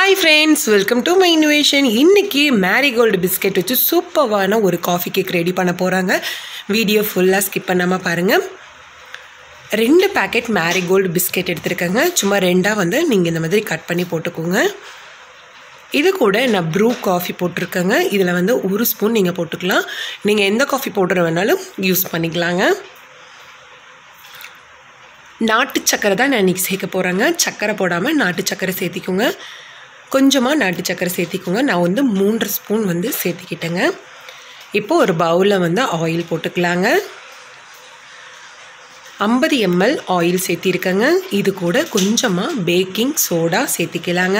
hi friends welcome to my invasion இன்னைக்கு marigold biscuit வச்சு சூப்பர்வான ஒரு காஃபி கேக் ரெடி பண்ண போகிறாங்க வீடியோ ஃபுல்லாக ஸ்கிப் பண்ணாமல் பாருங்கள் ரெண்டு பேக்கெட் மேரிகோல்டு பிஸ்கெட் எடுத்திருக்கேங்க சும்மா ரெண்டாக வந்து நீங்கள் இந்த மாதிரி கட் பண்ணி போட்டுக்கோங்க இது கூட நான் ப்ரூ காஃபி போட்டிருக்கேங்க இதில் வந்து ஒரு ஸ்பூன் நீங்கள் போட்டுக்கலாம் நீங்கள் எந்த காஃபி பவுடர் வேணாலும் யூஸ் பண்ணிக்கலாங்க நாட்டு சக்கரை தான் நான் இன்றைக்கி சேர்க்க போகிறேங்க சக்கரை போடாமல் நாட்டு சக்கரை சேர்த்திக்கோங்க கொஞ்சமாக நாட்டு சக்கரை சேர்த்திக்கோங்க நான் வந்து மூன்று ஸ்பூன் வந்து சேர்த்திக்கிட்டேங்க இப்போ ஒரு பவுலில் வந்து ஆயில் போட்டுக்கலாங்க ஐம்பது எம்எல் ஆயில் சேர்த்திருக்கேங்க இது கூட கொஞ்சமாக பேக்கிங் சோடா சேர்த்திக்கலாங்க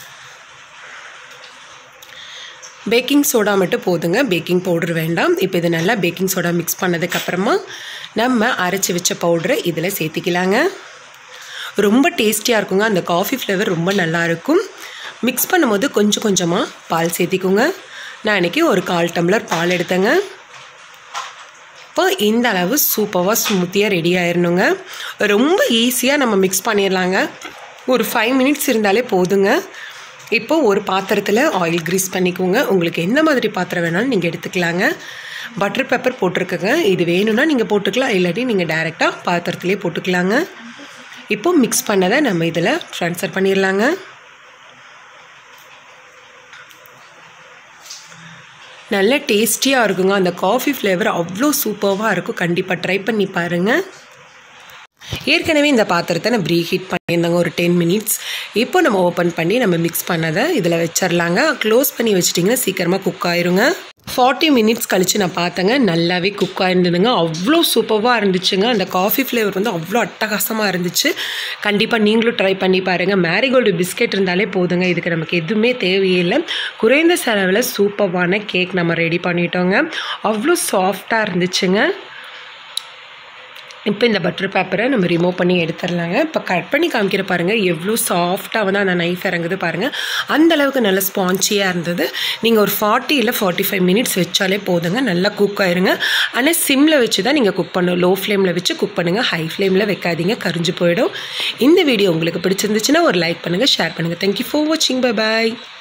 பேக்கிங் சோடா மட்டும் போதுங்க பேக்கிங் பவுடர் வேண்டாம் இப்போ இது நல்லா பேக்கிங் சோடா மிக்ஸ் பண்ணதுக்கப்புறமா நம்ம அரைச்சி வச்ச பவுடரை இதில் சேர்த்திக்கலாங்க ரொம்ப டேஸ்டியாக இருக்குங்க அந்த காஃபி ஃப்ளேவர் ரொம்ப நல்லாயிருக்கும் மிக்ஸ் பண்ணும்போது கொஞ்சம் கொஞ்சமாக பால் சேர்த்திக்கோங்க நான் இன்றைக்கி ஒரு கால் டம்ளர் பால் எடுத்தேங்க இப்போ இந்த அளவு சூப்பராக ஸ்மூத்தியாக ரெடி ஆயிடணுங்க ரொம்ப ஈஸியாக நம்ம மிக்ஸ் பண்ணிடலாங்க ஒரு ஃபைவ் மினிட்ஸ் இருந்தாலே போதுங்க இப்போ ஒரு பாத்திரத்தில் ஆயில் க்ரீஸ் பண்ணிக்கோங்க உங்களுக்கு எந்த மாதிரி பாத்திரம் வேணாலும் நீங்கள் எடுத்துக்கலாங்க பட்டர் பெப்பர் போட்டிருக்கங்க இது வேணும்னா நீங்கள் போட்டுக்கலாம் இல்லாட்டி நீங்கள் டைரெக்டாக பாத்திரத்துலேயே போட்டுக்கலாங்க இப்போ மிக்ஸ் பண்ணதை நம்ம இதில் ட்ரான்ஸ்ஃபர் பண்ணிடலாங்க நல்ல டேஸ்டியாக இருக்குங்க அந்த காஃபி ஃப்ளேவர் அவ்வளோ சூப்பராக இருக்கும் கண்டிப்பாக ட்ரை பண்ணி பாருங்கள் ஏற்கனவே இந்த பாத்திரத்தை நான் ப்ரீ ஹீட் பண்ணியிருந்தாங்க ஒரு டென் மினிட்ஸ் இப்போ நம்ம ஓப்பன் பண்ணி நம்ம மிக்ஸ் பண்ணதை இதில் வச்சிடலாங்க க்ளோஸ் பண்ணி வச்சிட்டிங்கன்னா சீக்கிரமாக குக் ஆயிருங்க ஃபார்ட்டி மினிட்ஸ் கழித்து நான் பார்த்தேங்க நல்லாவே குக் ஆயிருந்ததுங்க அவ்வளோ சூப்பராக இருந்துச்சுங்க அந்த காஃபி ஃப்ளேவர் வந்து அவ்வளோ அட்டகாசமாக இருந்துச்சு கண்டிப்பாக நீங்களும் ட்ரை பண்ணி பாருங்கள் மேரிகோல்டு பிஸ்கெட் இருந்தாலே போதுங்க இதுக்கு நமக்கு எதுவுமே தேவையில்லை குறைந்த செலவில் சூப்பரான கேக் நம்ம ரெடி பண்ணிட்டோங்க அவ்வளோ சாஃப்டாக இருந்துச்சுங்க இப்போ இந்த பட்டர் பேப்பரை நம்ம ரிமூவ் பண்ணி எடுத்துடலாங்க இப்போ கட் பண்ணி காமிக்கிற பாருங்கள் எவ்வளோ சாஃப்டாக வந்து அந்த நைஃப் இறங்குது பாருங்கள் அந்த அளவுக்கு நல்ல ஸ்பான்ச்சியாக இருந்தது நீங்கள் ஒரு ஃபார்ட்டி இல்லை ஃபார்ட்டி ஃபைவ் மினிட்ஸ் வச்சாலே போதுங்க நல்லா குக் ஆயிருங்க ஆனால் சிம்மில் வச்சு தான் நீங்கள் குக் பண்ணணும் லோ ஃப்ளேமில் வச்சு குக் பண்ணுங்கள் ஹை ஃப்ளேமில் வைக்காதீங்க கரிஞ்சு போயிடும் இந்த வீடியோ உங்களுக்கு பிடிச்சிருந்துச்சுன்னா ஒரு லைக் பண்ணுங்கள் ஷேர் பண்ணுங்கள் தேங்க்யூ ஃபார் வாட்சிங் பை பாய்